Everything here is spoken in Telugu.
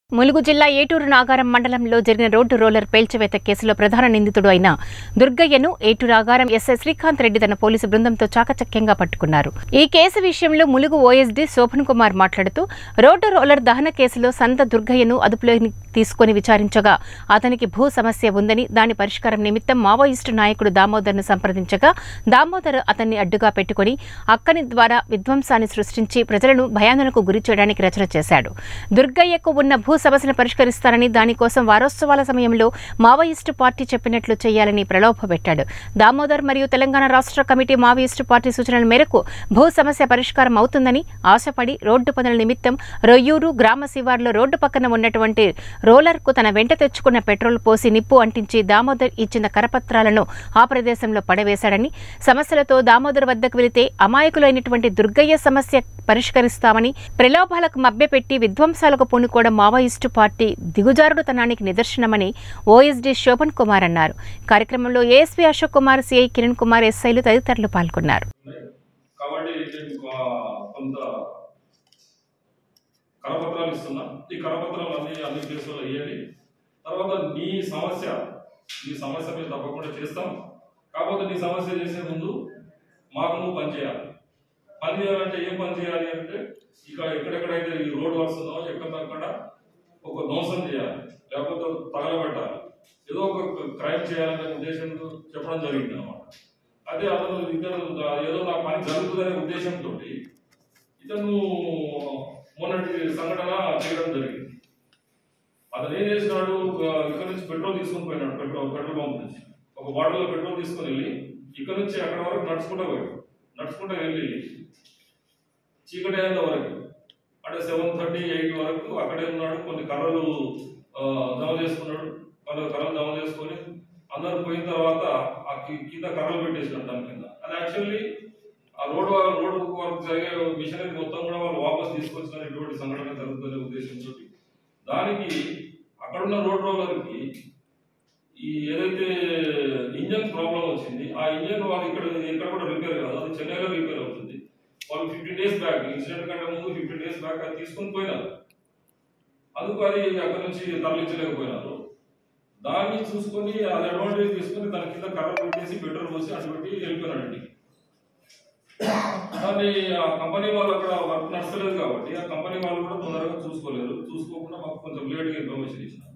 ములుగు జిల్లా ఏటూరు నాగారం మండలంలో జరిగిన రోడ్డు రోలర్ పేల్చివేత కేసులో ప్రధాన నిందితుడు అయిన దుర్గయ్యను ఏటూరు నాగారం ఎస్ఐ శ్రీకాంత్ రెడ్డి తన పోలీసు బృందంతో చాకచక్యంగా పట్టుకున్నారు ఈ కేసు విషయంలో ములుగు ఓఎస్డీ శోభన్ కుమార్ మాట్లాడుతూ రోడ్డు రోలర్ దహన కేసులో సంత దుర్గయ్యను అదుపులోకి తీసుకుని విచారించగా అతనికి భూ సమస్య ఉందని దాని పరిష్కారం నిమిత్తం మావోయిస్టు నాయకుడు దామోదర్ను సంప్రదించగా దామోదర్ అతన్ని అడ్డుగా పెట్టుకుని అక్కని ద్వారా విధ్వంసాన్ని సృష్టించి ప్రజలను భయాందోళనకు గురి చేయడానికి రచన చేశాడు దుర్గయ్యకు ఉన్న భూ సమస్యను పరిష్కరిస్తారని దానికోసం వారోత్సవాల సమయంలో మావోయిస్టు పార్టీ చెప్పినట్లు చేయాలని ప్రలోభపెట్టాడు దామోదర్ మరియు తెలంగాణ రాష్ట్ర కమిటీ మావోయిస్టు పార్టీ సూచనల మేరకు భూ సమస్య పరిష్కారం అవుతుందని ఆశపడి రోడ్డు పనుల నిమిత్తం రొయ్యూరు గ్రామ శివార్లో రోడ్డు పక్కన ఉన్నటువంటి రోలర్కు తన వెంట తెచ్చుకున్న పెట్రోల్ పోసి నిప్పు అంటించి దామోదర్ ఇచ్చిన కరపత్రాలను ఆ ప్రదేశంలో పడవేశాడని సమస్యలతో దామోదర్ వద్దకు వెళితే అమాయకులైనటువంటి దుర్గయ్య సమస్య పరిష్కరిస్తామని ప్రలోభాలకు మభ్యపెట్టి విధ్వంసాలకు పూనుకోవడం మావోయిస్టు పార్టీ దిగుజారుడుతనానికి నిదర్శనమని ఓఎస్డీ శోభన్ కుమార్ అన్నారు కార్యక్రమంలో ఏఎస్పీ అశోక్ కుమార్ సిఐ కిరణ్ కుమార్ ఎస్ఐలు తదితరులు పాల్గొన్నారు ఉన్నాయి. కాబట్టి నేను ఆ, కొంత కరపత్రాలు ఇస్తున్నా ఈ కరపత్రాలు అన్ని అన్ని కేసుల్లో వేయాలి తర్వాత నీ సమస్య నీ సమస్య మేము తప్పకుండా చేస్తాం కాకపోతే నీ సమస్య చేసే ముందు మాకు నువ్వు పని చేయాలి పని చేయాలంటే ఏం పని చేయాలి అంటే ఇక ఎక్కడెక్కడైతే ఈ రోడ్ వర్క్స్ ఉందో ఎక్కడక్కడ ఒక ధ్వంసం చేయాలి లేకపోతే తగలబెట్టాలి ఏదో ఒక క్రైమ్ చేయాలనే ఉద్దేశంతో చెప్పడం జరిగింది అన్నమాట అదే అతను ఇతను ఏదో నా పని జరుగుతుందనే ఉద్దేశంతో ఇతను మొన్నటి సంఘటన చేయడం జరిగింది అతను ఏం చేసినాడు ఆ, ఇక్కడ నుంచి పెట్రోల్ తీసుకొని పోయినాడు పెట్రోల్ పెట్రోల్ పంప్ నుంచి ఒక బాటిల్లో పెట్రోల్ తీసుకొని వెళ్ళి ఇక్కడ నుంచి అక్కడ వరకు నడుచుకుంటూ పోయాడు నడుచుకుంటూ వెళ్ళి చీకటి అయ్యేంత వరకు అంటే సెవెన్ థర్టీ ఎయిట్ వరకు అక్కడే ఉన్నాడు కొన్ని కర్రలు ఆ, జమ చేసుకున్నాడు కొన్ని కర్రలు జమ చేసుకొని అందరు పోయిన తర్వాత ఆ కి- కింద కర్రలు పెట్టేసినాడు దాని కింద అది యాక్చువల్లీ ఆ రోడ్ రోడ్ వర్క్ జరిగే మిషనరీ మొత్తం కూడా వాళ్ళు వాపస్ తీసుకొచ్చిన ఇటువంటి సంఘటన జరుగుతుందనే ఉద్దేశంతో దానికి అక్కడున్న రోడ్ రోలర్కి ఈ ఏదైతే ఇంజన్ ప్రాబ్లం వచ్చింది ఆ ఇంజన్ వాళ్ళు ఇక్కడ ఇక్కడ కూడా రిపేర్ కాదు అది చెన్నైలో రిపేర్ అవుతుంది వాళ్ళు ఫిఫ్టీన్ డేస్ బ్యాక్ ఇన్సిడెంట్ కంటే ముందు ఫిఫ్టీన్ డేస్ బ్యాక్ అది తీసుకొని పోయినారు అందుకు అది అక్కడ నుంచి తరలించలేకపోయినారు దాన్ని చూసుకొని అది అడ్వాంటేజ్ తీసుకొని దాని కింద కర్ర పెట్టేసి పెట్రోల్ పోసి అటువంటి వెళ్ళిపోయినాడండి దాన్ని ఆ కంపెనీ వాళ్ళు అక్కడ వర్క్ నడచలేదు కాబట్టి ఆ కంపెనీ వాళ్ళు కూడా తొందరగా చూసుకోలేరు చూసుకోకుండా మాకు కొంచెం లేట్గా ఇన్ఫర్మేషన్ ఇచ్చిన